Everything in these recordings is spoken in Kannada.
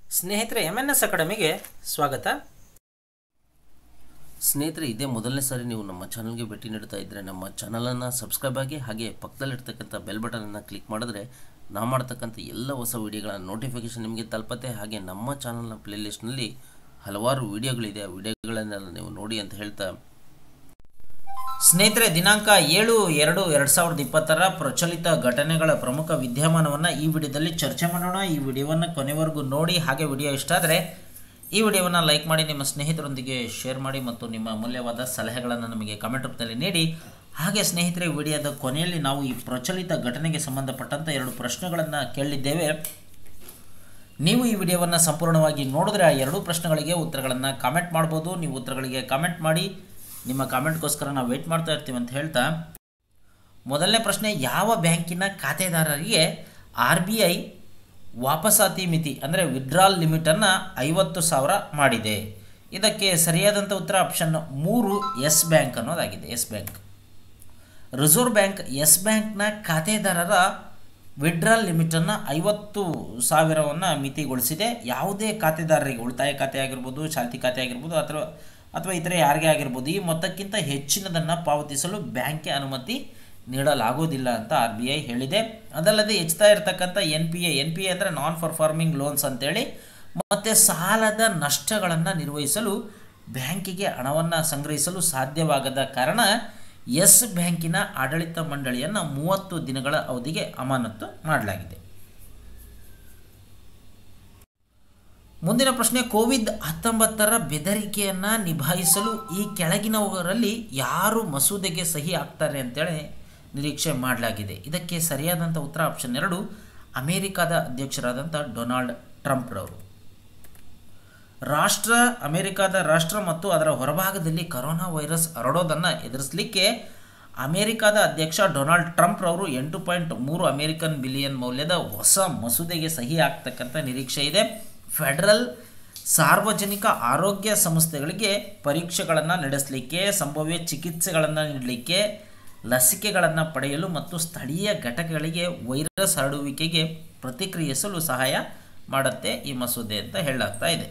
ಸ್ನೇಹಿತರೆ ಎಮ್ ಎನ್ ಎಸ್ ಅಕಾಡೆಮಿಗೆ ಸ್ವಾಗತ ಸ್ನೇಹಿತರೆ ಇದೇ ಮೊದಲನೇ ಸಾರಿ ನೀವು ನಮ್ಮ ಚಾನಲ್ಗೆ ಭೇಟಿ ನೀಡ್ತಾ ಇದ್ದರೆ ನಮ್ಮ ಚಾನಲನ್ನು ಸಬ್ಸ್ಕ್ರೈಬ್ ಆಗಿ ಹಾಗೆ ಪಕ್ಕದಲ್ಲಿರ್ತಕ್ಕಂಥ ಬೆಲ್ ಬಟನನ್ನು ಕ್ಲಿಕ್ ಮಾಡಿದ್ರೆ ನಾವು ಮಾಡ್ತಕ್ಕಂಥ ಎಲ್ಲ ಹೊಸ ವಿಡಿಯೋಗಳ ನೋಟಿಫಿಕೇಷನ್ ನಿಮಗೆ ತಲುಪತ್ತೆ ಹಾಗೆ ನಮ್ಮ ಚಾನಲ್ನ ಪ್ಲೇಲಿಸ್ಟ್ನಲ್ಲಿ ಹಲವಾರು ವಿಡಿಯೋಗಳಿದೆ ಆ ವಿಡಿಯೋಗಳನ್ನೆಲ್ಲ ನೀವು ನೋಡಿ ಅಂತ ಹೇಳ್ತಾ ಸ್ನೇಹಿತರೆ ದಿನಾಂಕ ಏಳು ಎರಡು ಎರಡು ಸಾವಿರದ ಇಪ್ಪತ್ತರ ಪ್ರಚಲಿತ ಘಟನೆಗಳ ಪ್ರಮುಖ ವಿದ್ಯಮಾನವನ್ನು ಈ ವಿಡಿಯೋದಲ್ಲಿ ಚರ್ಚೆ ಮಾಡೋಣ ಈ ವಿಡಿಯೋವನ್ನು ಕೊನೆವರೆಗೂ ನೋಡಿ ಹಾಗೆ ವಿಡಿಯೋ ಇಷ್ಟ ಆದರೆ ಈ ವಿಡಿಯೋವನ್ನು ಲೈಕ್ ಮಾಡಿ ನಿಮ್ಮ ಸ್ನೇಹಿತರೊಂದಿಗೆ ಶೇರ್ ಮಾಡಿ ಮತ್ತು ನಿಮ್ಮ ಅಮೂಲ್ಯವಾದ ಸಲಹೆಗಳನ್ನು ನಮಗೆ ಕಮೆಂಟ್ ರೂಪದಲ್ಲಿ ನೀಡಿ ಹಾಗೆ ಸ್ನೇಹಿತರೆ ವಿಡಿಯೋದ ಕೊನೆಯಲ್ಲಿ ನಾವು ಈ ಪ್ರಚಲಿತ ಘಟನೆಗೆ ಸಂಬಂಧಪಟ್ಟಂಥ ಎರಡು ಪ್ರಶ್ನೆಗಳನ್ನು ಕೇಳಿದ್ದೇವೆ ನೀವು ಈ ವಿಡಿಯೋವನ್ನು ಸಂಪೂರ್ಣವಾಗಿ ನೋಡಿದ್ರೆ ಆ ಎರಡೂ ಪ್ರಶ್ನೆಗಳಿಗೆ ಉತ್ತರಗಳನ್ನು ಕಾಮೆಂಟ್ ಮಾಡ್ಬೋದು ನೀವು ಉತ್ತರಗಳಿಗೆ ಕಾಮೆಂಟ್ ಮಾಡಿ ನಿಮ್ಮ ಕಾಮೆಂಟ್ಗೋಸ್ಕರ ನಾವು ವೆಯ್ಟ್ ಮಾಡ್ತಾ ಇರ್ತೀವಿ ಅಂತ ಹೇಳ್ತಾ ಮೊದಲನೇ ಪ್ರಶ್ನೆ ಯಾವ ಬ್ಯಾಂಕಿನ ಖಾತೆದಾರರಿಗೆ ಆರ್ ಬಿ ಐ ವಾಪಸಾತಿ ಮಿತಿ ಅಂದರೆ ವಿಡ್ರಾಲ್ ಲಿಮಿಟನ್ನು ಐವತ್ತು ಸಾವಿರ ಮಾಡಿದೆ ಇದಕ್ಕೆ ಸರಿಯಾದಂಥ ಉತ್ತರ ಆಪ್ಷನ್ ಮೂರು ಎಸ್ ಬ್ಯಾಂಕ್ ಅನ್ನೋದಾಗಿದೆ Yes Bank Reserve Bank Yes ಬ್ಯಾಂಕ್ನ ಖಾತೆದಾರರ ವಿಡ್ರಾಲ್ ಲಿಮಿಟನ್ನು ಐವತ್ತು ಸಾವಿರವನ್ನು ಮಿತಿಗೊಳಿಸಿದೆ ಯಾವುದೇ ಖಾತೆದಾರರಿಗೆ ಉಳಿತಾಯ ಖಾತೆ ಆಗಿರ್ಬೋದು ಚಾಲ್ತಿ ಖಾತೆ ಆಗಿರ್ಬೋದು ಅಥವಾ ಅಥವಾ ಇತರೆ ಯಾರಿಗೇ ಆಗಿರ್ಬೋದು ಈ ಮೊತ್ತಕ್ಕಿಂತ ಹೆಚ್ಚಿನದನ್ನು ಪಾವತಿಸಲು ಬ್ಯಾಂಕ್ಗೆ ಅನುಮತಿ ನೀಡಲಾಗುವುದಿಲ್ಲ ಅಂತ ಆರ್ ಬಿ ಐ ಹೇಳಿದೆ ಅದಲ್ಲದೆ ಹೆಚ್ಚುತ್ತಾ ಇರತಕ್ಕಂಥ N P A N P A ಅಂದರೆ ನಾನ್ ಪರ್ಫಾರ್ಮಿಂಗ್ ಲೋನ್ಸ್ ಅಂತೇಳಿ ಮತ್ತು ಸಾಲದ ನಷ್ಟಗಳನ್ನು ನಿರ್ವಹಿಸಲು ಬ್ಯಾಂಕಿಗೆ ಹಣವನ್ನು ಸಂಗ್ರಹಿಸಲು ಸಾಧ್ಯವಾಗದ ಕಾರಣ ಎಸ್ ಬ್ಯಾಂಕಿನ ಆಡಳಿತ ಮಂಡಳಿಯನ್ನು ಮೂವತ್ತು ದಿನಗಳ ಅವಧಿಗೆ ಅಮಾನತು ಮಾಡಲಾಗಿದೆ ಮುಂದಿನ ಪ್ರಶ್ನೆ ಕೋವಿಡ್ ಹತ್ತೊಂಬತ್ತರ ಬೆದರಿಕೆಯನ್ನು ನಿಭಾಯಿಸಲು ಈ ಕೆಳಗಿನವರಲ್ಲಿ ಯಾರು ಮಸೂದೆಗೆ ಸಹಿ ಹಾಕ್ತಾರೆ ಅಂತೇಳಿ ನಿರೀಕ್ಷೆ ಮಾಡಲಾಗಿದೆ ಇದಕ್ಕೆ ಸರಿಯಾದಂಥ ಉತ್ತರ ಆಪ್ಷನ್ ಎರಡು ಅಮೇರಿಕಾದ ಅಧ್ಯಕ್ಷರಾದಂಥ ಡೊನಾಲ್ಡ್ ಟ್ರಂಪ್ರವರು ರಾಷ್ಟ್ರ ಅಮೆರಿಕದ ರಾಷ್ಟ್ರ ಮತ್ತು ಅದರ ಹೊರಭಾಗದಲ್ಲಿ ಕರೋನಾ ವೈರಸ್ ಹರಡೋದನ್ನು ಎದುರಿಸಲಿಕ್ಕೆ ಅಮೆರಿಕದ ಅಧ್ಯಕ್ಷ ಡೊನಾಲ್ಡ್ ಟ್ರಂಪ್ ರವರು ಎಂಟು ಪಾಯಿಂಟ್ ಮೂರು ಅಮೆರಿಕನ್ ಬಿಲಿಯನ್ ಮೌಲ್ಯದ ಹೊಸ ಮಸೂದೆಗೆ ಸಹಿ ಹಾಕ್ತಕ್ಕಂಥ ನಿರೀಕ್ಷೆ ಇದೆ ಫೆಡರಲ್ ಸಾರ್ವಜನಿಕ ಆರೋಗ್ಯ ಸಂಸ್ಥೆಗಳಿಗೆ ಪರೀಕ್ಷೆಗಳನ್ನು ನಡೆಸಲಿಕ್ಕೆ ಸಂಭವ್ಯ ಚಿಕಿತ್ಸೆಗಳನ್ನು ನೀಡಲಿಕ್ಕೆ ಲಸಿಕೆಗಳನ್ನು ಪಡೆಯಲು ಮತ್ತು ಸ್ಥಳೀಯ ಘಟಕಗಳಿಗೆ ವೈರಸ್ ಹರಡುವಿಕೆಗೆ ಪ್ರತಿಕ್ರಿಯಿಸಲು ಸಹಾಯ ಮಾಡುತ್ತೆ ಈ ಮಸೂದೆ ಅಂತ ಹೇಳಲಾಗ್ತಾ ಇದೆ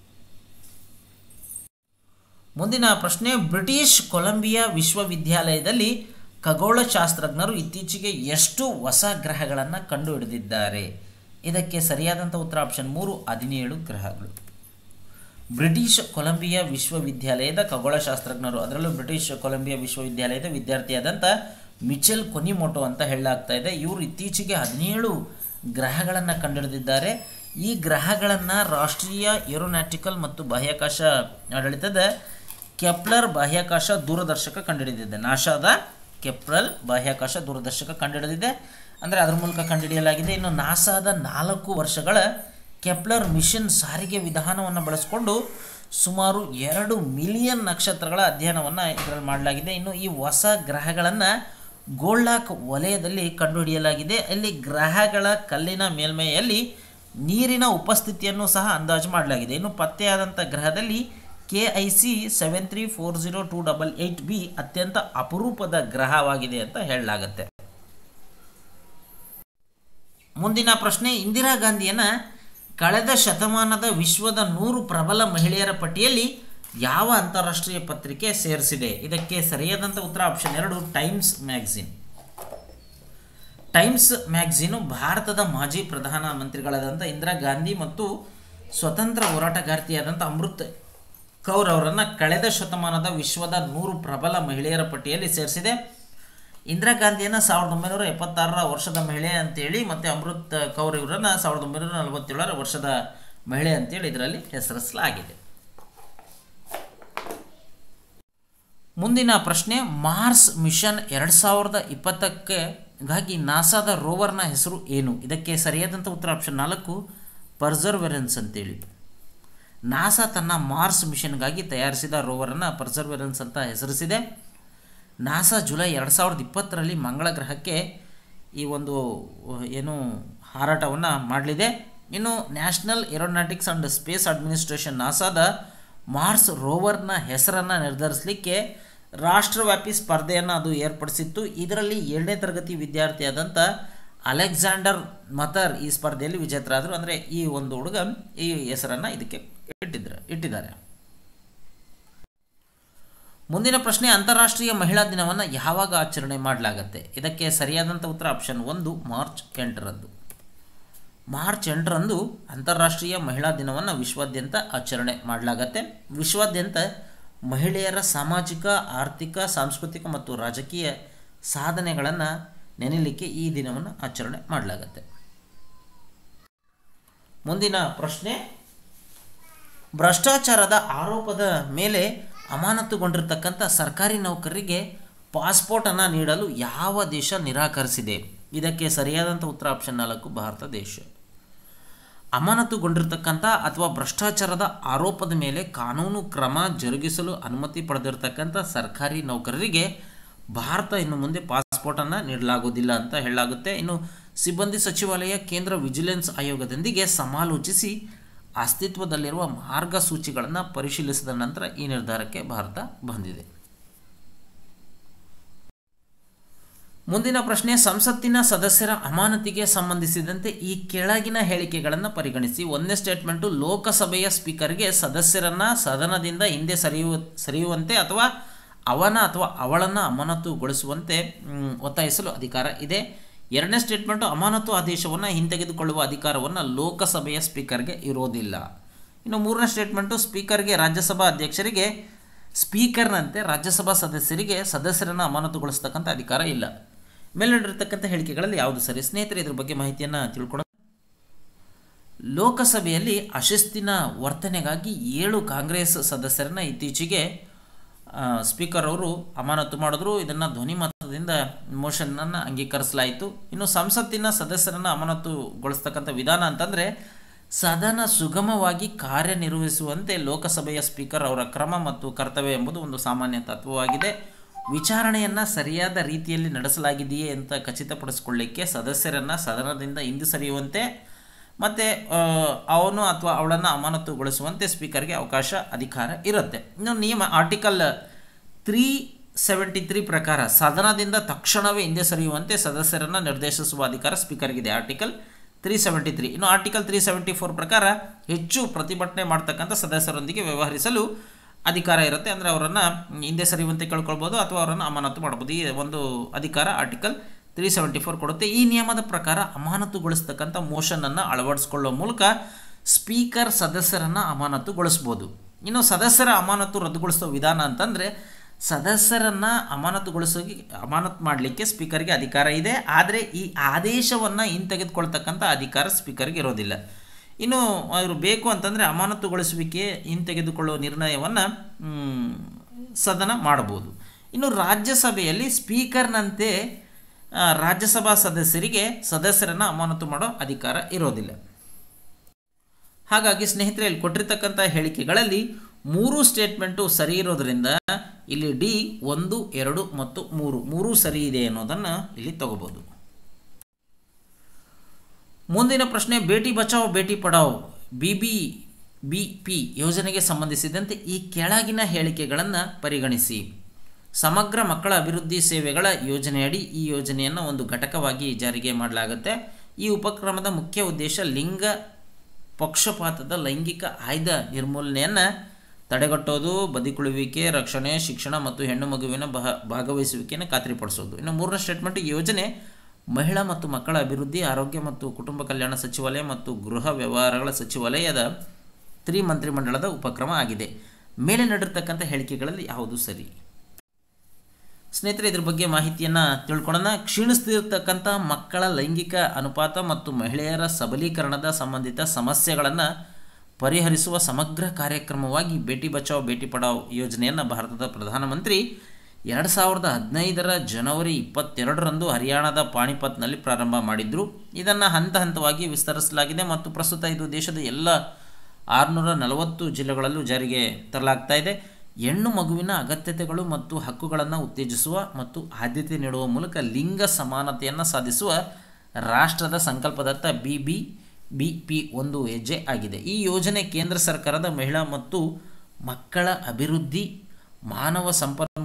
ಮುಂದಿನ ಪ್ರಶ್ನೆ ಬ್ರಿಟಿಷ್ ಕೊಲಂಬಿಯಾ ವಿಶ್ವವಿದ್ಯಾಲಯದಲ್ಲಿ ಖಗೋಳಶಾಸ್ತ್ರಜ್ಞರು ಇತ್ತೀಚೆಗೆ ಎಷ್ಟು ಹೊಸ ಗ್ರಹಗಳನ್ನು ಕಂಡುಹಿಡಿದಿದ್ದಾರೆ ಇದಕ್ಕೆ ಸರಿಯಾದಂಥ ಉತ್ತರ ಆಪ್ಷನ್ ಮೂರು ಹದಿನೇಳು ಗ್ರಹಗಳು ಬ್ರಿಟಿಷ್ ಕೊಲಂಬಿಯಾ ವಿಶ್ವವಿದ್ಯಾಲಯದ ಖಗೋಳಶಾಸ್ತ್ರಜ್ಞರು ಅದರಲ್ಲೂ ಬ್ರಿಟಿಷ್ ಕೊಲಂಬಿಯಾ ವಿಶ್ವವಿದ್ಯಾಲಯದ ವಿದ್ಯಾರ್ಥಿಯಾದಂಥ ಮಿಚೆಲ್ ಕೊನಿಮೋಟೋ ಅಂತ ಹೇಳಲಾಗ್ತಾ ಇದೆ ಇವರು ಇತ್ತೀಚೆಗೆ ಹದಿನೇಳು ಗ್ರಹಗಳನ್ನು ಕಂಡುಹಿಡಿದಿದ್ದಾರೆ ಈ ಗ್ರಹಗಳನ್ನು ರಾಷ್ಟ್ರೀಯ ಏರೋನಾಟಿಕಲ್ ಮತ್ತು ಬಾಹ್ಯಾಕಾಶ ಆಡಳಿತದ ಕೆಪ್ಲರ್ ಬಾಹ್ಯಾಕಾಶ ದೂರದರ್ಶಕ ಕಂಡುಹಿಡಿದಿದೆ ನಾಸಾದ ಕೆಪ್ಲರ್ ಬಾಹ್ಯಾಕಾಶ ದೂರದರ್ಶಕ ಕಂಡುಹಿಡಿದಿದೆ ಅಂದರೆ ಅದರ ಮೂಲಕ ಕಂಡುಹಿಡಿಯಲಾಗಿದೆ ಇನ್ನು ನಾಸಾದ ನಾಲ್ಕು ವರ್ಷಗಳ ಕೆಪ್ಲರ್ ಮಿಷನ್ ಸಾರಿಗೆ ವಿಧಾನವನ್ನು ಬಳಸಿಕೊಂಡು ಸುಮಾರು ಎರಡು ಮಿಲಿಯನ್ ನಕ್ಷತ್ರಗಳ ಅಧ್ಯಯನವನ್ನು ಇದರಲ್ಲಿ ಮಾಡಲಾಗಿದೆ ಇನ್ನು ಈ ಹೊಸ ಗ್ರಹಗಳನ್ನು ಗೋಲ್ಡಾಕ್ ವಲಯದಲ್ಲಿ ಕಂಡುಹಿಡಿಯಲಾಗಿದೆ ಅಲ್ಲಿ ಗ್ರಹಗಳ ಕಲ್ಲಿನ ಮೇಲ್ಮೈಯಲ್ಲಿ ನೀರಿನ ಉಪಸ್ಥಿತಿಯನ್ನು ಸಹ ಅಂದಾಜು ಮಾಡಲಾಗಿದೆ ಇನ್ನು ಪತ್ತೆಯಾದಂಥ ಗ್ರಹದಲ್ಲಿ K I C seven three four zero two double eight B ಅತ್ಯಂತ ಅಪರೂಪದ ಗ್ರಹವಾಗಿದೆ ಅಂತ ಹೇಳಲಾಗುತ್ತೆ ಮುಂದಿನ ಪ್ರಶ್ನೆ ಇಂದಿರಾ ಗಾಂಧಿಯನ್ನು ಕಳೆದ ಶತಮಾನದ ವಿಶ್ವದ ನೂರು ಪ್ರಬಲ ಮಹಿಳೆಯರ ಪಟ್ಟಿಯಲ್ಲಿ ಯಾವ ಅಂತಾರಾಷ್ಟ್ರೀಯ ಪತ್ರಿಕೆ ಸೇರಿಸಿದೆ ಇದಕ್ಕೆ ಸರಿಯಾದಂಥ ಉತ್ತರ ಆಪ್ಷನ್ ಎರಡು ಟೈಮ್ಸ್ ಮ್ಯಾಗ್ಝಿನ್ ಟೈಮ್ಸ್ ಮ್ಯಾಗ್ಝಿನು ಭಾರತದ ಮಾಜಿ ಪ್ರಧಾನ ಮಂತ್ರಿಗಳಾದಂಥ ಇಂದಿರಾ ಗಾಂಧಿ ಮತ್ತು ಸ್ವತಂತ್ರ ಹೋರಾಟಗಾರ್ತಿಯಾದಂಥ ಅಮೃತ್ ಕೌರ್ ಅವರನ್ನು ಕಳೆದ ಶತಮಾನದ ವಿಶ್ವದ ನೂರು ಪ್ರಬಲ ಮಹಿಳೆಯರ ಪಟ್ಟಿಯಲ್ಲಿ ಸೇರಿಸಿದೆ ಇಂದಿರಾ ಗಾಂಧಿಯನ್ನು ಸಾವಿರದ ಒಂಬೈನೂರ ಎಪ್ಪತ್ತಾರರ ವರ್ಷದ ಮಹಿಳೆ ಅಂತೇಳಿ ಮತ್ತು ಅಮೃತ್ ಕೌರ್ ಇವರನ್ನು ಸಾವಿರದ ಒಂಬೈನೂರ ನಲವತ್ತೇಳರ ವರ್ಷದ ಮಹಿಳೆ ಅಂತೇಳಿ ಇದರಲ್ಲಿ ಹೆಸರಿಸಲಾಗಿದೆ ಮುಂದಿನ ಪ್ರಶ್ನೆ ಮಾರ್ಸ್ ಮಿಷನ್ ಎರಡು ಸಾವಿರದ ಇಪ್ಪತ್ತಕ್ಕೆ ಗಾಗಿ ನಾಸಾದ ರೋವರ್ನ ಹೆಸರು ಏನು ಇದಕ್ಕೆ ಸರಿಯಾದಂಥ ಉತ್ತರ ಆಪ್ಷನ್ ನಾಲ್ಕು ಪರ್ಸರ್ವೆರೆನ್ಸ್ ಅಂತೇಳಿ ನಾಸಾ ತನ್ನ ಮಾರ್ಸ್ ಮಿಷನ್ಗಾಗಿ ತಯಾರಿಸಿದ ರೋವರನ್ನು ಪರ್ಸರ್ವೆರೆನ್ಸ್ ಅಂತ ಹೆಸರಿಸಿದೆ ನಾಸಾ ಜುಲೈ ಎರಡು ಸಾವಿರದ ಇಪ್ಪತ್ತರಲ್ಲಿ ಮಂಗಳ ಗ್ರಹಕ್ಕೆ ಈ ಒಂದು ಏನು ಹಾರಾಟವನ್ನು ಮಾಡಲಿದೆ ಇನ್ನು National Aeronautics and Space Administration ನಾಸಾದ ಮಾರ್ಸ್ ರೋವರ್ನ ಹೆಸರನ್ನು ನಿರ್ಧರಿಸಲಿಕ್ಕೆ ರಾಷ್ಟ್ರವ್ಯಾಪಿ ಸ್ಪರ್ಧೆಯನ್ನು ಅದು ಏರ್ಪಡಿಸಿತ್ತು ಇದರಲ್ಲಿ ಏಳನೇ ತರಗತಿ ವಿದ್ಯಾರ್ಥಿಯಾದಂಥ ಅಲೆಕ್ಸಾಂಡರ್ ಮತರ್ ಈ ಸ್ಪರ್ಧೆಯಲ್ಲಿ ವಿಜೇತರಾದರು ಅಂದರೆ ಈ ಒಂದು ಹುಡುಗ ಈ ಹೆಸರನ್ನು ಇದಕ್ಕೆ ಇಟ್ಟಿದ್ದಾರೆ ಇಟ್ಟಿದ್ದಾರೆ ಮುಂದಿನ ಪ್ರಶ್ನೆ ಅಂತಾರಾಷ್ಟ್ರೀಯ ಮಹಿಳಾ ದಿನವನ್ನು ಯಾವಾಗ ಆಚರಣೆ ಮಾಡಲಾಗುತ್ತೆ ಇದಕ್ಕೆ ಸರಿಯಾದಂಥ ಉತ್ತರ ಆಪ್ಷನ್ ಒಂದು ಮಾರ್ಚ್ ಎಂಟರಂದು ಮಾರ್ಚ್ ಎಂಟರಂದು ಅಂತಾರಾಷ್ಟ್ರೀಯ ಮಹಿಳಾ ದಿನವನ್ನು ವಿಶ್ವಾದ್ಯಂತ ಆಚರಣೆ ಮಾಡಲಾಗತ್ತೆ ವಿಶ್ವಾದ್ಯಂತ ಮಹಿಳೆಯರ ಸಾಮಾಜಿಕ ಆರ್ಥಿಕ ಸಾಂಸ್ಕೃತಿಕ ಮತ್ತು ರಾಜಕೀಯ ಸಾಧನೆಗಳನ್ನು ನೆನೆಯಲಿಕ್ಕೆ ಈ ದಿನವನ್ನು ಆಚರಣೆ ಮಾಡಲಾಗತ್ತೆ ಮುಂದಿನ ಪ್ರಶ್ನೆ ಭ್ರಷ್ಟಾಚಾರದ ಆರೋಪದ ಮೇಲೆ ಅಮಾನತುಗೊಂಡಿರ್ತಕ್ಕಂಥ ಸರ್ಕಾರಿ ನೌಕರರಿಗೆ ಪಾಸ್ಪೋರ್ಟನ್ನು ನೀಡಲು ಯಾವ ದೇಶ ನಿರಾಕರಿಸಿದೆ ಇದಕ್ಕೆ ಸರಿಯಾದಂಥ ಉತ್ತರ ಆಪ್ಷನ್ ನಾಲ್ಕು ಭಾರತ ದೇಶ ಅಮಾನತುಗೊಂಡಿರ್ತಕ್ಕಂಥ ಅಥವಾ ಭ್ರಷ್ಟಾಚಾರದ ಆರೋಪದ ಮೇಲೆ ಕಾನೂನು ಕ್ರಮ ಜರುಗಿಸಲು ಅನುಮತಿ ಪಡೆದಿರತಕ್ಕಂಥ ಸರ್ಕಾರಿ ನೌಕರರಿಗೆ ಭಾರತ ಇನ್ನು ಮುಂದೆ ಪಾಸ್ಪೋರ್ಟನ್ನು ನೀಡಲಾಗುವುದಿಲ್ಲ ಅಂತ ಹೇಳಲಾಗುತ್ತೆ ಇನ್ನು ಸಿಬ್ಬಂದಿ ಸಚಿವಾಲಯ ಕೇಂದ್ರ ವಿಜಿಲೆನ್ಸ್ ಆಯೋಗದೊಂದಿಗೆ ಸಮಾಲೋಚಿಸಿ ಅಸ್ತಿತ್ವದಲ್ಲಿರುವ ಮಾರ್ಗಸೂಚಿಗಳನ್ನು ಪರಿಶೀಲಿಸಿದ ನಂತರ ಈ ನಿರ್ಧಾರಕ್ಕೆ ಭಾರತ ಬಂದಿದೆ ಮುಂದಿನ ಪ್ರಶ್ನೆ ಸಂಸತ್ತಿನ ಸದಸ್ಯರ ಅಮಾನತಿಗೆ ಸಂಬಂಧಿಸಿದಂತೆ ಈ ಕೆಳಗಿನ ಹೇಳಿಕೆಗಳನ್ನು ಪರಿಗಣಿಸಿ ಒಂದನೇ ಸ್ಟೇಟ್ಮೆಂಟು ಲೋಕಸಭೆಯ ಸ್ಪೀಕರ್ಗೆ ಸದಸ್ಯರನ್ನ ಸದನದಿಂದ ಹಿಂದೆ ಸರಿಯುವ ಸರಿಯುವಂತೆ ಅಥವಾ ಅವನ ಅಥವಾ ಅವಳನ್ನು ಅಮಾನತುಗೊಳಿಸುವಂತೆ ಮ್, ಒತ್ತಾಯಿಸಲು ಅಧಿಕಾರ ಇದೆ ಎರಡನೇ ಸ್ಟೇಟ್ಮೆಂಟು ಅಮಾನತು ಆದೇಶವನ್ನು ಹಿಂತೆಗೆದುಕೊಳ್ಳುವ ಅಧಿಕಾರವನ್ನು ಲೋಕಸಭೆಯ ಸ್ಪೀಕರ್ಗೆ ಇರೋದಿಲ್ಲ ಇನ್ನು ಮೂರನೇ ಸ್ಟೇಟ್ಮೆಂಟು ಸ್ಪೀಕರ್ಗೆ ರಾಜ್ಯಸಭಾ ಅಧ್ಯಕ್ಷರಿಗೆ ಸ್ಪೀಕರ್ನಂತೆ ರಾಜ್ಯಸಭಾ ಸದಸ್ಯರಿಗೆ ಸದಸ್ಯರನ್ನು ಅಮಾನತುಗೊಳಿಸ್ತಕ್ಕಂಥ ಅಧಿಕಾರ ಇಲ್ಲ ಮೇಲಿಟ್ಟಿರ್ತಕ್ಕಂಥ ಹೇಳಿಕೆಗಳಲ್ಲಿ ಯಾವುದು ಸರಿ ಸ್ನೇಹಿತರೆ ಇದ್ರ ಬಗ್ಗೆ ಮಾಹಿತಿಯನ್ನು ತಿಳ್ಕೊಳ್ಳೋಣ ಲೋಕಸಭೆಯಲ್ಲಿ ಅಶಿಸ್ತಿನ ವರ್ತನೆಗಾಗಿ ಏಳು ಕಾಂಗ್ರೆಸ್ ಸದಸ್ಯರನ್ನ ಇತ್ತೀಚೆಗೆ ಆ, ಸ್ಪೀಕರ್ ಅವರು ಅಮಾನತು ಮಾಡಿದ್ರು ಇದನ್ನು ಧ್ವನಿ ಮತದಿಂದ ಮೋಷನನ್ನು ಅಂಗೀಕರಿಸಲಾಯಿತು ಇನ್ನು ಸಂಸತ್ತಿನ ಸದಸ್ಯರನ್ನು ಅಮಾನತುಗೊಳಿಸ್ತಕ್ಕಂಥ ವಿಧಾನ ಅಂತಂದರೆ ಸದನ ಸುಗಮವಾಗಿ ಕಾರ್ಯನಿರ್ವಹಿಸುವಂತೆ ಲೋಕಸಭೆಯ ಸ್ಪೀಕರ್ ಅವರ ಕ್ರಮ ಮತ್ತು ಕರ್ತವ್ಯ ಎಂಬುದು ಒಂದು ಸಾಮಾನ್ಯ ತತ್ವವಾಗಿದೆ ವಿಚಾರಣೆಯನ್ನು ಸರಿಯಾದ ರೀತಿಯಲ್ಲಿ ನಡೆಸಲಾಗಿದೆಯೇ ಅಂತ ಖಚಿತಪಡಿಸಿಕೊಳ್ಳಿಕ್ಕೆ ಸದಸ್ಯರನ್ನು ಸದನದಿಂದ ಹಿಂದೆ ಸರಿಯುವಂತೆ ಮತ್ತು ಅವನು ಅಥವಾ ಅವಳನ್ನು ಅಮಾನತುಗೊಳಿಸುವಂತೆ ಸ್ಪೀಕರ್ಗೆ ಅವಕಾಶ ಅಧಿಕಾರ ಇರುತ್ತೆ ಇನ್ನು ನಿಯಮ ಆರ್ಟಿಕಲ್ ತ್ರೀ ಸೆವೆಂಟಿ ತ್ರೀ ಪ್ರಕಾರ ಸದನದಿಂದ ತಕ್ಷಣವೇ ಹಿಂದೆ ಸರಿಯುವಂತೆ ಸದಸ್ಯರನ್ನು ನಿರ್ದೇಶಿಸುವ ಅಧಿಕಾರ ಸ್ಪೀಕರ್ಗಿದೆ ಆರ್ಟಿಕಲ್ ತ್ರೀ ಸೆವೆಂಟಿ ತ್ರೀ ಇನ್ನು ಆರ್ಟಿಕಲ್ ತ್ರೀ ಸೆವೆಂಟಿ ಫೋರ್ ಪ್ರಕಾರ ಹೆಚ್ಚು ಪ್ರತಿಭಟನೆ ಮಾಡ್ತಕ್ಕಂಥ ಸದಸ್ಯರೊಂದಿಗೆ ವ್ಯವಹರಿಸಲು ಅಧಿಕಾರ ಇರುತ್ತೆ ಅಂದರೆ ಅವರನ್ನು ಹಿಂದೆ ಸರಿಯುವಂತೆ ಕೇಳ್ಕೊಳ್ಬೋದು ಅಥವಾ ಅವರನ್ನು ಅಮಾನತು ಮಾಡ್ಬೋದು ಈ ಒಂದು ಅಧಿಕಾರ ಆರ್ಟಿಕಲ್ ತ್ರೀ ಸೆವೆಂಟಿ ಫೋರ್ ಕೊಡುತ್ತೆ ಈ ನಿಯಮದ ಪ್ರಕಾರ ಅಮಾನತುಗೊಳಿಸ್ತಕ್ಕಂಥ ಮೋಷನನ್ನು ಅಳವಡಿಸ್ಕೊಳ್ಳೋ ಮೂಲಕ ಸ್ಪೀಕರ್ ಸದಸ್ಯರನ್ನು ಅಮಾನತುಗೊಳಿಸ್ಬೋದು ಇನ್ನು ಸದಸ್ಯರ ಅಮಾನತು ರದ್ದುಗೊಳಿಸೋ ವಿಧಾನ ಅಂತಂದರೆ ಸದಸ್ಯರನ್ನು ಅಮಾನತುಗೊಳಿಸೋಕೆ ಅಮಾನತು ಮಾಡಲಿಕ್ಕೆ ಸ್ಪೀಕರ್ಗೆ ಅಧಿಕಾರ ಇದೆ ಆದರೆ ಈ ಆದೇಶವನ್ನು ಹಿಂತೆಗೆದುಕೊಳ್ತಕ್ಕಂಥ ಅಧಿಕಾರ ಸ್ಪೀಕರ್ಗೆ ಇರೋದಿಲ್ಲ ಇನ್ನು ಅವರು ಬೇಕು ಅಂತಂದರೆ ಅಮಾನತುಗೊಳಿಸುವಿಕೆ ಹಿಂತೆಗೆದುಕೊಳ್ಳುವ ನಿರ್ಣಯವನ್ನು ಸದನ ಮಾಡಬಹುದು ಇನ್ನು ರಾಜ್ಯಸಭೆಯಲ್ಲಿ ಸ್ಪೀಕರ್ನಂತೆ ಆ, ರಾಜ್ಯಸಭಾ ಸದಸ್ಯರಿಗೆ ಸದಸ್ಯರನ್ನು ಅಮಾನತು ಮಾಡೋ ಅಧಿಕಾರ ಇರೋದಿಲ್ಲ ಹಾಗಾಗಿ ಸ್ನೇಹಿತರೆ ಇಲ್ಲಿ ಕೊಟ್ಟಿರ್ತಕ್ಕಂಥ ಹೇಳಿಕೆಗಳಲ್ಲಿ ಮೂರು ಸ್ಟೇಟ್ಮೆಂಟು ಸರಿ ಇರೋದ್ರಿಂದ ಇಲ್ಲಿ ಡಿ ಒಂದು ಎರಡು ಮತ್ತು ಮೂರು ಮೂರು ಸರಿ ಇದೆ ಅನ್ನೋದನ್ನು ಇಲ್ಲಿ ತಗೋಬೋದು ಮುಂದಿನ ಪ್ರಶ್ನೆ Beti Bachao Beti Padhao B B B P ಯೋಜನೆಗೆ ಸಂಬಂಧಿಸಿದಂತೆ ಈ ಕೆಳಗಿನ ಹೇಳಿಕೆಗಳನ್ನು ಪರಿಗಣಿಸಿ ಸಮಗ್ರ ಮಕ್ಕಳ ಅಭಿವೃದ್ಧಿ ಸೇವೆಗಳ ಯೋಜನೆಯಡಿ ಈ ಯೋಜನೆಯನ್ನು ಒಂದು ಘಟಕವಾಗಿ ಜಾರಿಗೆ ಮಾಡಲಾಗುತ್ತೆ ಈ ಉಪಕ್ರಮದ ಮುಖ್ಯ ಉದ್ದೇಶ ಲಿಂಗ ಪಕ್ಷಪಾತದ ಲೈಂಗಿಕ ಆಯ್ದ ನಿರ್ಮೂಲನೆಯನ್ನು ತಡೆಗಟ್ಟೋದು ಬದಿಕುಳುವಿಕೆ ರಕ್ಷಣೆ ಶಿಕ್ಷಣ ಮತ್ತು ಹೆಣ್ಣು ಮಗುವಿನ ಬಹ ಭಾಗವಹಿಸುವಿಕೆಯನ್ನು ಖಾತ್ರಿಪಡಿಸೋದು ಇನ್ನು ಮೂರನೇ ಸ್ಟೇಟ್ಮೆಂಟ್ ಈ ಯೋಜನೆ ಮಹಿಳಾ ಮತ್ತು ಮಕ್ಕಳ ಅಭಿವೃದ್ಧಿ ಆರೋಗ್ಯ ಮತ್ತು ಕುಟುಂಬ ಕಲ್ಯಾಣ ಸಚಿವಾಲಯ ಮತ್ತು ಗೃಹ ವ್ಯವಹಾರಗಳ ಸಚಿವಾಲಯದ ತ್ರಿ ಮಂತ್ರಿಮಂಡಲದ ಉಪಕ್ರಮ ಆಗಿದೆ ಮೇಲೆ ನಡೆರ್ತಕ್ಕಂಥ ಹೇಳಿಕೆಗಳಲ್ಲಿ ಯಾವುದು ಸರಿ ಸ್ನೇಹಿತರೆ ಇದ್ರ ಬಗ್ಗೆ ಮಾಹಿತಿಯನ್ನು ತಿಳ್ಕೊಳ್ಳೋಣ ಕ್ಷೀಣಿಸ್ತಿರ್ತಕ್ಕಂಥ ಮಕ್ಕಳ ಲೈಂಗಿಕ ಅನುಪಾತ ಮತ್ತು ಮಹಿಳೆಯರ ಸಬಲೀಕರಣದ ಸಂಬಂಧಿತ ಸಮಸ್ಯೆಗಳನ್ನು ಪರಿಹರಿಸುವ ಸಮಗ್ರ ಕಾರ್ಯಕ್ರಮವಾಗಿ ಬೇಟಿ ಬಚಾವ್ ಬೇಟಿ ಪಡಾವ್ ಯೋಜನೆಯನ್ನು ಭಾರತದ ಪ್ರಧಾನಮಂತ್ರಿ ಎರಡು ಸಾವಿರದ ಹದಿನೈದರ ಜನವರಿ ಇಪ್ಪತ್ತೆರಡರಂದು ಹರಿಯಾಣದ ಪಾಣಿಪತ್ನಲ್ಲಿ ಪ್ರಾರಂಭ ಮಾಡಿದ್ರು ಇದನ್ನು ಹಂತ ಹಂತವಾಗಿ ವಿಸ್ತರಿಸಲಾಗಿದೆ ಮತ್ತು ಪ್ರಸ್ತುತ ಇದು ದೇಶದ ಎಲ್ಲ ಆರುನೂರ ನಲವತ್ತು ಜಿಲ್ಲೆಗಳಲ್ಲೂ ಜಾರಿಗೆ ತರಲಾಗ್ತಾ ಇದೆ ಹೆಣ್ಣು ಮಗುವಿನ ಅಗತ್ಯತೆಗಳು ಮತ್ತು ಹಕ್ಕುಗಳನ್ನು ಉತ್ತೇಜಿಸುವ ಮತ್ತು ಆದ್ಯತೆ ನೀಡುವ ಮೂಲಕ ಲಿಂಗ ಸಮಾನತೆಯನ್ನು ಸಾಧಿಸುವ ರಾಷ್ಟ್ರದ ಸಂಕಲ್ಪದತ್ತ ಬಿ ಬಿ ಬಿ ಪಿ ಒಂದು ಹೆಜ್ಜೆ ಆಗಿದೆ ಈ ಯೋಜನೆ ಕೇಂದ್ರ ಸರ್ಕಾರದ ಮಹಿಳಾ ಮತ್ತು ಮಕ್ಕಳ ಅಭಿವೃದ್ಧಿ ಮಾನವ ಸಂಪನ್ಮೂಲ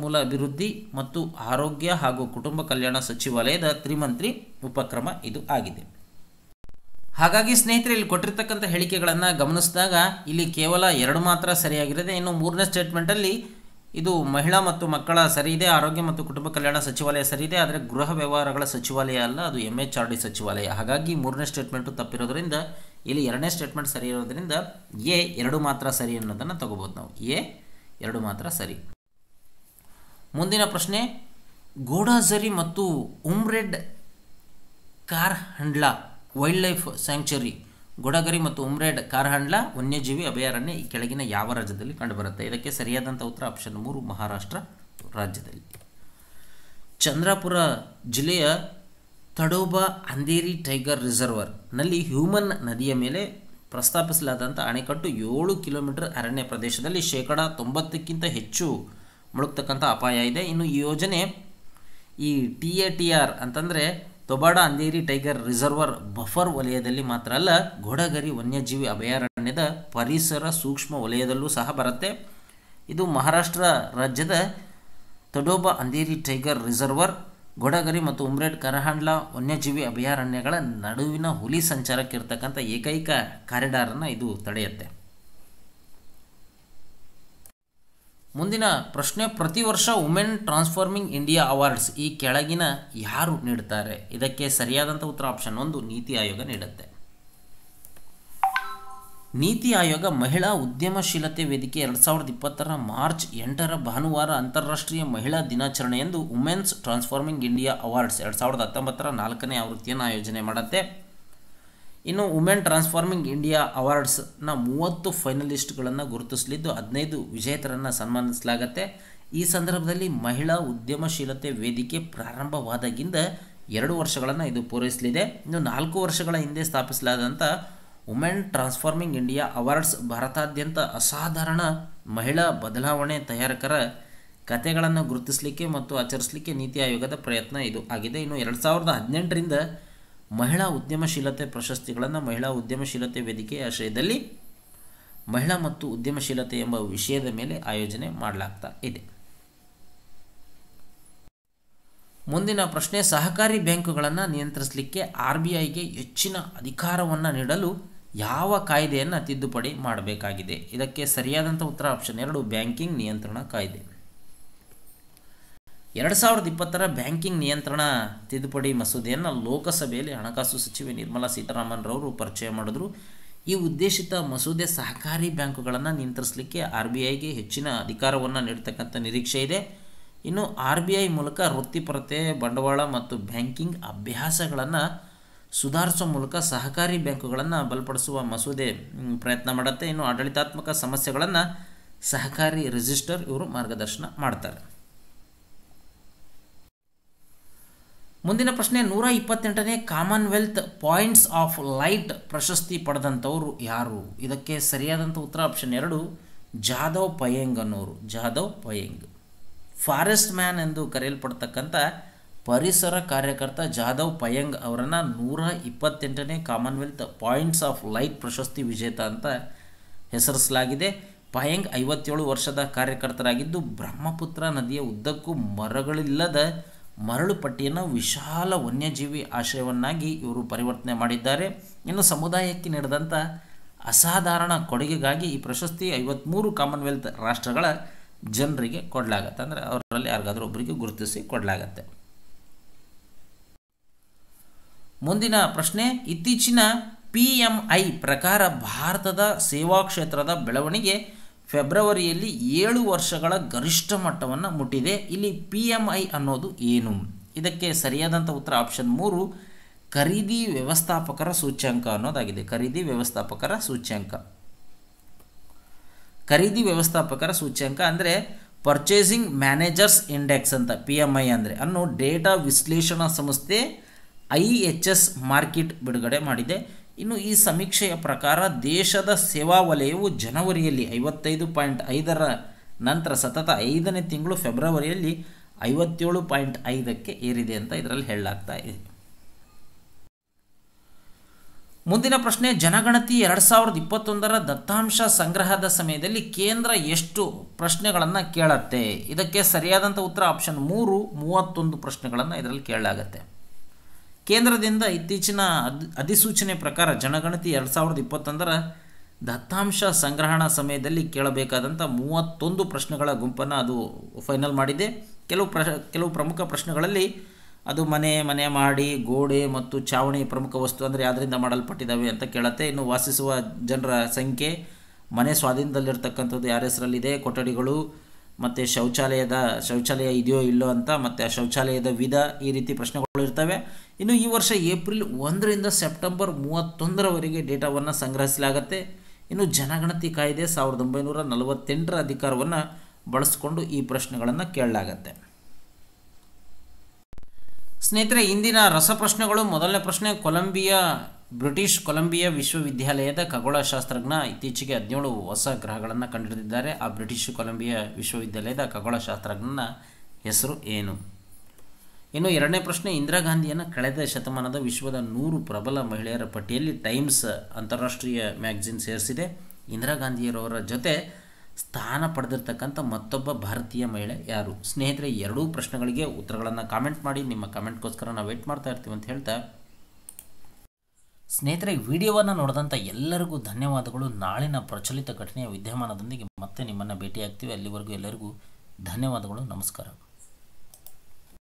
ಸಂಪನ್ಮೂಲ ಅಭಿವೃದ್ಧಿ ಮತ್ತು ಆರೋಗ್ಯ ಹಾಗೂ ಕುಟುಂಬ ಕಲ್ಯಾಣ ಸಚಿವಾಲಯದ ತ್ರಿಮಂತ್ರಿ ಉಪಕ್ರಮ ಇದು ಆಗಿದೆ ಹಾಗಾಗಿ ಸ್ನೇಹಿತರೆ ಇಲ್ಲಿ ಕೊಟ್ಟಿರ್ತಕ್ಕಂಥ ಹೇಳಿಕೆಗಳನ್ನು ಗಮನಿಸಿದಾಗ ಇಲ್ಲಿ ಕೇವಲ ಎರಡು ಮಾತ್ರ ಸರಿಯಾಗಿರುತ್ತೆ ಇನ್ನು ಮೂರನೇ ಸ್ಟೇಟ್ಮೆಂಟಲ್ಲಿ ಇದು ಮಹಿಳಾ ಮತ್ತು ಮಕ್ಕಳ ಸರಿ ಇದೆ ಆರೋಗ್ಯ ಮತ್ತು ಕುಟುಂಬ ಕಲ್ಯಾಣ ಸಚಿವಾಲಯ ಸರಿ ಇದೆ ಆದರೆ ಗೃಹ ವ್ಯವಹಾರಗಳ ಸಚಿವಾಲಯ ಅಲ್ಲ ಅದು ಎಮ್ ಎಚ್ ಆರ್ ಡಿ ಸಚಿವಾಲಯ ಹಾಗಾಗಿ ಮೂರನೇ ಸ್ಟೇಟ್ಮೆಂಟು ತಪ್ಪಿರೋದ್ರಿಂದ ಇಲ್ಲಿ ಎರಡನೇ ಸ್ಟೇಟ್ಮೆಂಟ್ ಸರಿ ಇರೋದ್ರಿಂದ ಎ ಎರಡು ಮಾತ್ರ ಸರಿ ಅನ್ನೋದನ್ನು ತಗೋಬೋದು ನಾವು ಎ ಎರಡು ಮಾತ್ರ ಸರಿ ಮುಂದಿನ ಪ್ರಶ್ನೆ ಗೋಡಾಜರಿ ಮತ್ತು Umred Karhandla wildlife sanctuary Godagari ಮತ್ತು ಉಮ್ರೇಡ್ ಕಾರ್ಹಂಡ್ಲಾ ವನ್ಯಜೀವಿ ಅಭಯಾರಣ್ಯ ಈ ಕೆಳಗಿನ ಯಾವ ರಾಜ್ಯದಲ್ಲಿ ಕಂಡುಬರುತ್ತೆ ಇದಕ್ಕೆ ಸರಿಯಾದಂಥ ಉತ್ತರ ಆಪ್ಷನ್ ಮೂರು ಮಹಾರಾಷ್ಟ್ರ ರಾಜ್ಯದಲ್ಲಿ ಚಂದ್ರಾಪುರ ಜಿಲ್ಲೆಯ ತಡೋಬಾ ಅಂಧೇರಿ ಟೈಗರ್ ರಿಸರ್ವರ್ ನಲ್ಲಿ ಹ್ಯೂಮನ್ ನದಿಯ ಮೇಲೆ ಪ್ರಸ್ತಾಪಿಸಲಾದಂಥ ಅಣೆಕಟ್ಟು ಏಳು ಕಿಲೋಮೀಟರ್ ಅರಣ್ಯ ಪ್ರದೇಶದಲ್ಲಿ ಶೇಕಡ ತೊಂಬತ್ತಕ್ಕಿಂತ ಹೆಚ್ಚು ಮುಳುಗ್ತಕ್ಕಂಥ ಅಪಾಯ ಇದೆ ಇನ್ನು ಈ ಯೋಜನೆ ಈ ಟಿ ಎ ಟಿ ಆರ್ ಅಂತಂದರೆ Tadoba Andhari tiger reserve buffer ವಲಯದಲ್ಲಿ ಮಾತ್ರ ಅಲ್ಲ ಘೋಡಗರಿ ವನ್ಯಜೀವಿ ಅಭಯಾರಣ್ಯದ ಪರಿಸರ ಸೂಕ್ಷ್ಮ ವಲಯದಲ್ಲೂ ಸಹ ಬರುತ್ತೆ ಇದು ಮಹಾರಾಷ್ಟ್ರ ರಾಜ್ಯದ ತಡೋಬಾ ಅಂಧೇರಿ ಟೈಗರ್ ರಿಸರ್ವರ್ ಗೋಡಗರಿ ಮತ್ತು ಉಮ್ರೇಡ್ ಕರಹಾಂಡ್ಲಾ ವನ್ಯಜೀವಿ ಅಭಯಾರಣ್ಯಗಳ ನಡುವಿನ ಹುಲಿ ಸಂಚಾರಕ್ಕೆ ಇರತಕ್ಕಂಥ ಏಕೈಕ ಕಾರಿಡಾರನ್ನು ಇದು ತಡೆಯುತ್ತೆ ಮುಂದಿನ ಪ್ರಶ್ನೆ ಪ್ರತಿ ವರ್ಷ ವುಮೆನ್ ಟ್ರಾನ್ಸ್ಫಾರ್ಮಿಂಗ್ ಇಂಡಿಯಾ ಅವಾರ್ಡ್ಸ್ ಈ ಕೆಳಗಿನ ಯಾರು ನೀಡುತ್ತಾರೆ ಇದಕ್ಕೆ ಸರಿಯಾದಂಥ ಉತ್ತರ ಆಪ್ಷನ್ ಒಂದು ನೀತಿ ಆಯೋಗ ನೀಡುತ್ತೆ ನೀತಿ ಆಯೋಗ ಮಹಿಳಾ ಉದ್ಯಮಶೀಲತೆ ವೇದಿಕೆ ಎರಡು ಸಾವಿರದ ಇಪ್ಪತ್ತರ ಮಾರ್ಚ್ ಎಂಟರ ಭಾನುವಾರ ಅಂತಾರಾಷ್ಟ್ರೀಯ ಮಹಿಳಾ ದಿನಾಚರಣೆಯಂದು ವುಮೆನ್ಸ್ ಟ್ರಾನ್ಸ್ಫಾರ್ಮಿಂಗ್ ಇಂಡಿಯಾ ಅವಾರ್ಡ್ಸ್ ಎರಡು ಸಾವಿರದ ಹತ್ತೊಂಬತ್ತರ ನಾಲ್ಕನೇ ಆವೃತ್ತಿಯನ್ನು ಆಯೋಜನೆ ಮಾಡುತ್ತೆ ಇನ್ನು ವುಮೆನ್ ಟ್ರಾನ್ಸ್ಫಾರ್ಮಿಂಗ್ ಇಂಡಿಯಾ ಅವಾರ್ಡ್ಸ್ನ ಮೂವತ್ತು ಫೈನಲಿಸ್ಟ್ಗಳನ್ನು ಗುರುತಿಸಲಿದ್ದು ಹದಿನೈದು ವಿಜೇತರನ್ನು ಸನ್ಮಾನಿಸಲಾಗುತ್ತೆ ಈ ಸಂದರ್ಭದಲ್ಲಿ ಮಹಿಳಾ ಉದ್ಯಮಶೀಲತೆ ವೇದಿಕೆ ಪ್ರಾರಂಭವಾದಾಗಿಂದ ಎರಡು ವರ್ಷಗಳನ್ನು ಇದು ಪೂರೈಸಲಿದೆ ಇನ್ನು ನಾಲ್ಕು ವರ್ಷಗಳ ಹಿಂದೆ ಸ್ಥಾಪಿಸಲಾದಂಥ ವುಮೆನ್ ಟ್ರಾನ್ಸ್ಫಾರ್ಮಿಂಗ್ ಇಂಡಿಯಾ ಅವಾರ್ಡ್ಸ್ ಭಾರತಾದ್ಯಂತ ಅಸಾಧಾರಣ ಮಹಿಳಾ ಬದಲಾವಣೆ ತಯಾರಕರ ಕತೆಗಳನ್ನು ಗುರುತಿಸಲಿಕ್ಕೆ ಮತ್ತು ಆಚರಿಸಲಿಕ್ಕೆ ನೀತಿ ಆಯೋಗದ ಪ್ರಯತ್ನ ಇದು ಆಗಿದೆ ಇನ್ನು ಎರಡು ಸಾವಿರದ ಹದಿನೆಂಟರಿಂದ ಮಹಿಳಾ ಉದ್ಯಮಶೀಲತೆ ಪ್ರಶಸ್ತಿಗಳನ್ನು ಮಹಿಳಾ ಉದ್ಯಮಶೀಲತೆ ವೇದಿಕೆಯ ಆಶ್ರಯದಲ್ಲಿ ಮಹಿಳಾ ಮತ್ತು ಉದ್ಯಮಶೀಲತೆ ಎಂಬ ವಿಷಯದ ಮೇಲೆ ಆಯೋಜನೆ ಮಾಡಲಾಗ್ತಾ ಇದೆ ಮುಂದಿನ ಪ್ರಶ್ನೆ ಸಹಕಾರಿ ಬ್ಯಾಂಕುಗಳನ್ನು ನಿಯಂತ್ರಿಸಲಿಕ್ಕೆ ಆರ್ ಬಿ ಐಗೆ ಹೆಚ್ಚಿನ ಅಧಿಕಾರವನ್ನು ನೀಡಲು ಯಾವ ಕಾಯ್ದೆಯನ್ನು ತಿದ್ದುಪಡಿ ಮಾಡಬೇಕಾಗಿದೆ ಇದಕ್ಕೆ ಸರಿಯಾದಂಥ ಉತ್ತರ ಆಪ್ಷನ್ ಎರಡು ಬ್ಯಾಂಕಿಂಗ್ ನಿಯಂತ್ರಣ ಕಾಯ್ದೆ ಎರಡು ಸಾವಿರದ ಇಪ್ಪತ್ತರ ಬ್ಯಾಂಕಿಂಗ್ ನಿಯಂತ್ರಣ ತಿದ್ದುಪಡಿ ಮಸೂದೆಯನ್ನು ಲೋಕಸಭೆಯಲ್ಲಿ ಹಣಕಾಸು ಸಚಿವೆ ನಿರ್ಮಲಾ ಸೀತಾರಾಮನ್ ರವರು ಪರಿಚಯ ಮಾಡಿದ್ರು ಈ ಉದ್ದೇಶಿತ ಮಸೂದೆ ಸಹಕಾರಿ ಬ್ಯಾಂಕುಗಳನ್ನು ನಿಯಂತ್ರಿಸಲಿಕ್ಕೆ ಆರ್ ಬಿ ಐಗೆ ಹೆಚ್ಚಿನ ಅಧಿಕಾರವನ್ನು ನೀಡತಕ್ಕಂಥ ನಿರೀಕ್ಷೆ ಇದೆ ಇನ್ನು ಆರ್ ಬಿ ಐ ಮೂಲಕ ವೃತ್ತಿಪರತೆ ಬಂಡವಾಳ ಮತ್ತು ಬ್ಯಾಂಕಿಂಗ್ ಅಭ್ಯಾಸಗಳನ್ನು ಸುಧಾರಿಸುವ ಮೂಲಕ ಸಹಕಾರಿ ಬ್ಯಾಂಕುಗಳನ್ನು ಬಲಪಡಿಸುವ ಮಸೂದೆ ಮ್, ಪ್ರಯತ್ನ ಮಾಡುತ್ತೆ ಇನ್ನು ಆಡಳಿತಾತ್ಮಕ ಸಮಸ್ಯೆಗಳನ್ನು ಸಹಕಾರಿ ರಿಜಿಸ್ಟರ್ ಇವರು ಮಾರ್ಗದರ್ಶನ ಮಾಡ್ತಾರೆ ಮುಂದಿನ ಪ್ರಶ್ನೆ ನೂರ ಇಪ್ಪತ್ತೆಂಟನೇ ಕಾಮನ್ವೆಲ್ತ್ ಪಾಯಿಂಟ್ಸ್ ಆಫ್ ಲೈಟ್ ಪ್ರಶಸ್ತಿ ಪಡೆದಂಥವರು ಯಾರು ಇದಕ್ಕೆ ಸರಿಯಾದಂಥ ಉತ್ತರ ಆಪ್ಷನ್ ಎರಡು ಜಾಧವ್ ಪಯಂಗ್ ಅನ್ನೋರು ಜಾಧವ್ ಪಯಂಗ್ ಫಾರೆಸ್ಟ್ ಮ್ಯಾನ್ ಎಂದು ಕರೆಯಲ್ಪಡ್ತಕ್ಕಂಥ ಪರಿಸರ ಕಾರ್ಯಕರ್ತ ಜಾಧವ್ ಪಯಂಗ್ ಅವರನ್ನು ನೂರ ಇಪ್ಪತ್ತೆಂಟನೇ ಕಾಮನ್ವೆಲ್ತ್ ಪಾಯಿಂಟ್ಸ್ ಆಫ್ ಲೈಟ್ ಪ್ರಶಸ್ತಿ ವಿಜೇತ ಅಂತ ಹೆಸರಿಸಲಾಗಿದೆ ಪಯಂಗ್ ಐವತ್ತೇಳು ವರ್ಷದ ಕಾರ್ಯಕರ್ತರಾಗಿದ್ದು ಬ್ರಹ್ಮಪುತ್ರ ನದಿಯ ಉದ್ದಕ್ಕೂ ಮರಗಳಿಲ್ಲದ ಮರಳು ಪಟ್ಟಿಯನ್ನು ವಿಶಾಲ ವನ್ಯಜೀವಿ ಆಶ್ರಯವನ್ನಾಗಿ ಇವರು ಪರಿವರ್ತನೆ ಮಾಡಿದ್ದಾರೆ ಇನ್ನು ಸಮುದಾಯಕ್ಕೆ ನೀಡಿದಂಥ ಅಸಾಧಾರಣ ಕೊಡುಗೆಗಾಗಿ ಈ ಪ್ರಶಸ್ತಿ ಐವತ್ತ್ಮೂರು ಕಾಮನ್ವೆಲ್ತ್ ರಾಷ್ಟ್ರಗಳ ಜನರಿಗೆ ಕೊಡಲಾಗತ್ತೆ ಅಂದರೆ ಅವರಲ್ಲಿ ಯಾರಿಗಾದ್ರೂ ಒಬ್ಬರಿಗೆ ಗುರುತಿಸಿ ಕೊಡಲಾಗತ್ತೆ ಮುಂದಿನ ಪ್ರಶ್ನೆ ಇತ್ತೀಚಿನ ಪಿ ಎಂ ಐ ಪ್ರಕಾರ ಭಾರತದ ಸೇವಾ ಕ್ಷೇತ್ರದ ಬೆಳವಣಿಗೆ ಫೆಬ್ರವರಿಯಲ್ಲಿ ಏಳು ವರ್ಷಗಳ ಗರಿಷ್ಠ ಮಟ್ಟವನ್ನು ಮುಟ್ಟಿದೆ ಇಲ್ಲಿ ಪಿ ಎಂ ಐ ಅನ್ನೋದು ಏನು ಇದಕ್ಕೆ ಸರಿಯಾದಂಥ ಉತ್ತರ ಆಪ್ಷನ್ ಮೂರು ಖರೀದಿ ವ್ಯವಸ್ಥಾಪಕರ ಸೂಚ್ಯಂಕ ಅನ್ನೋದಾಗಿದೆ ಖರೀದಿ ವ್ಯವಸ್ಥಾಪಕರ ಸೂಚ್ಯಂಕ ಖರೀದಿ ವ್ಯವಸ್ಥಾಪಕರ ಸೂಚ್ಯಂಕ ಅಂದರೆ ಪರ್ಚೇಸಿಂಗ್ ಮ್ಯಾನೇಜರ್ಸ್ ಇಂಡೆಕ್ಸ್ ಅಂತ ಪಿ ಎಮ್ ಐ ಅಂದರೆ ಅನ್ನೋ ಡೇಟಾ ವಿಶ್ಲೇಷಣಾ ಸಂಸ್ಥೆ ಐ ಎಚ್ ಎಸ್ ಮಾರ್ಕೆಟ್ ಬಿಡುಗಡೆ ಮಾಡಿದೆ ಇನ್ನು ಈ ಸಮೀಕ್ಷೆಯ ಪ್ರಕಾರ ದೇಶದ ಸೇವಾ ವಲಯವು ಜನವರಿಯಲ್ಲಿ ಐವತ್ತೈದು ಪಾಯಿಂಟ್ ಐದರ ನಂತರ ಸತತ ಐದನೇ ತಿಂಗಳು ಫೆಬ್ರವರಿಯಲ್ಲಿ ಐವತ್ತೇಳು ಪಾಯಿಂಟ್ ಐದಕ್ಕೆ ಏರಿದೆ ಅಂತ ಇದರಲ್ಲಿ ಹೇಳಲಾಗ್ತಾ ಇದೆ ಮುಂದಿನ ಪ್ರಶ್ನೆ ಜನಗಣತಿ ಎರಡು ಸಾವಿರದ ಇಪ್ಪತ್ತೊಂದರ ದತ್ತಾಂಶ ಸಂಗ್ರಹದ ಸಮಯದಲ್ಲಿ ಕೇಂದ್ರ ಎಷ್ಟು ಪ್ರಶ್ನೆಗಳನ್ನು ಕೇಳತ್ತೆ ಇದಕ್ಕೆ ಸರಿಯಾದಂಥ ಉತ್ತರ ಆಪ್ಷನ್ ಮೂರು ಮೂವತ್ತೊಂದು ಪ್ರಶ್ನೆಗಳನ್ನು ಇದರಲ್ಲಿ ಕೇಳಲಾಗತ್ತೆ ಕೇಂದ್ರದಿಂದ ಇತ್ತೀಚಿನ ಅದ್ ಅಧಿಸೂಚನೆ ಪ್ರಕಾರ ಜನಗಣತಿ ಎರಡು ಸಾವಿರದ ಇಪ್ಪತ್ತೊಂದರ ದತ್ತಾಂಶ ಸಂಗ್ರಹಣಾ ಸಮಯದಲ್ಲಿ ಕೇಳಬೇಕಾದಂಥ ಮೂವತ್ತೊಂದು ಪ್ರಶ್ನೆಗಳ ಗುಂಪನ್ನು ಅದು ಫೈನಲ್ ಮಾಡಿದೆ ಕೆಲವು ಪ್ರ ಕೆಲವು ಪ್ರಮುಖ ಪ್ರಶ್ನೆಗಳಲ್ಲಿ ಅದು ಮನೆ ಮನೆ ಮಾಡಿ ಗೋಡೆ ಮತ್ತು ಚಾವಣಿ ಪ್ರಮುಖ ವಸ್ತು ಅಂದರೆ ಯಾವುದರಿಂದ ಮಾಡಲ್ಪಟ್ಟಿದ್ದಾವೆ ಅಂತ ಕೇಳತ್ತೆ ಇನ್ನು ವಾಸಿಸುವ ಜನರ ಸಂಖ್ಯೆ ಮನೆ ಸ್ವಾಧೀನದಲ್ಲಿರ್ತಕ್ಕಂಥದ್ದು ಯಾರ ಹೆಸರಲ್ಲಿದೆ ಕೊಠಡಿಗಳು ಮತ್ತು ಶೌಚಾಲಯದ ಶೌಚಾಲಯ ಇದೆಯೋ ಇಲ್ಲೋ ಅಂತ ಮತ್ತು ಆ ಶೌಚಾಲಯದ ವಿಧ ಈ ರೀತಿ ಪ್ರಶ್ನೆಗಳು ಇರ್ತವೆ ಇನ್ನು ಈ ವರ್ಷ ಏಪ್ರಿಲ್ ಒಂದರಿಂದ ಸೆಪ್ಟೆಂಬರ್ ಮೂವತ್ತೊಂದರವರೆಗೆ ಡೇಟಾವನ್ನು ಸಂಗ್ರಹಿಸಲಾಗುತ್ತೆ ಇನ್ನು ಜನಗಣತಿ ಕಾಯ್ದೆ ಸಾವಿರದ ಒಂಬೈನೂರ ನಲವತ್ತೆಂಟರ ಅಧಿಕಾರವನ್ನು ಬಳಸಿಕೊಂಡು ಈ ಪ್ರಶ್ನೆಗಳನ್ನು ಕೇಳಲಾಗತ್ತೆ ಸ್ನೇಹಿತರೆ ಇಂದಿನ ರಸಪ್ರಶ್ನೆಗಳು ಮೊದಲನೇ ಪ್ರಶ್ನೆ ಕೊಲಂಬಿಯಾ ಬ್ರಿಟಿಷ್ ಕೊಲಂಬಿಯಾ ವಿಶ್ವವಿದ್ಯಾಲಯದ ಖಗೋಳಶಾಸ್ತ್ರಜ್ಞ ಇತ್ತೀಚೆಗೆ ಹದಿನೇಳು ಹೊಸ ಗ್ರಹಗಳನ್ನು ಕಂಡುಹಿಡಿದಿದ್ದಾರೆ ಆ ಬ್ರಿಟಿಷ್ ಕೊಲಂಬಿಯಾ ವಿಶ್ವವಿದ್ಯಾಲಯದ ಖಗೋಳಶಾಸ್ತ್ರಜ್ಞನ ಹೆಸರು ಏನು ಇನ್ನು ಎರಡನೇ ಪ್ರಶ್ನೆ ಇಂದಿರಾ ಗಾಂಧಿಯನ್ನು ಕಳೆದ ಶತಮಾನದ ವಿಶ್ವದ ನೂರು ಪ್ರಬಲ ಮಹಿಳೆಯರ ಪಟ್ಟಿಯಲ್ಲಿ ಟೈಮ್ಸ್ ಅಂತಾರಾಷ್ಟ್ರೀಯ ಮ್ಯಾಗಝಿನ್ ಸೇರಿಸಿದೆ ಇಂದಿರಾ ಗಾಂಧಿಯರವರ ಜೊತೆ ಸ್ಥಾನ ಪಡೆದಿರ್ತಕ್ಕಂಥ ಮತ್ತೊಬ್ಬ ಭಾರತೀಯ ಮಹಿಳೆ ಯಾರು ಸ್ನೇಹಿತರೆ ಎರಡೂ ಪ್ರಶ್ನೆಗಳಿಗೆ ಉತ್ತರಗಳನ್ನು ಕಾಮೆಂಟ್ ಮಾಡಿ ನಿಮ್ಮ ಕಾಮೆಂಟ್ಗೋಸ್ಕರ ನಾವು ವೇಟ್ ಮಾಡ್ತಾ ಇರ್ತೀವಿ ಅಂತ ಹೇಳ್ತಾ ಸ್ನೇಹಿತರೆ ವಿಡಿಯೋವನ್ನು ನೋಡಿದಂಥ ಎಲ್ಲರಿಗೂ ಧನ್ಯವಾದಗಳು ನಾಳಿನ ಪ್ರಚಲಿತ ಘಟನೆಯ ವಿದ್ಯಮಾನದೊಂದಿಗೆ ಮತ್ತೆ ನಿಮ್ಮನ್ನು ಭೇಟಿಯಾಗ್ತೀವಿ ಅಲ್ಲಿವರೆಗೂ ಎಲ್ಲರಿಗೂ ಧನ್ಯವಾದಗಳು ನಮಸ್ಕಾರ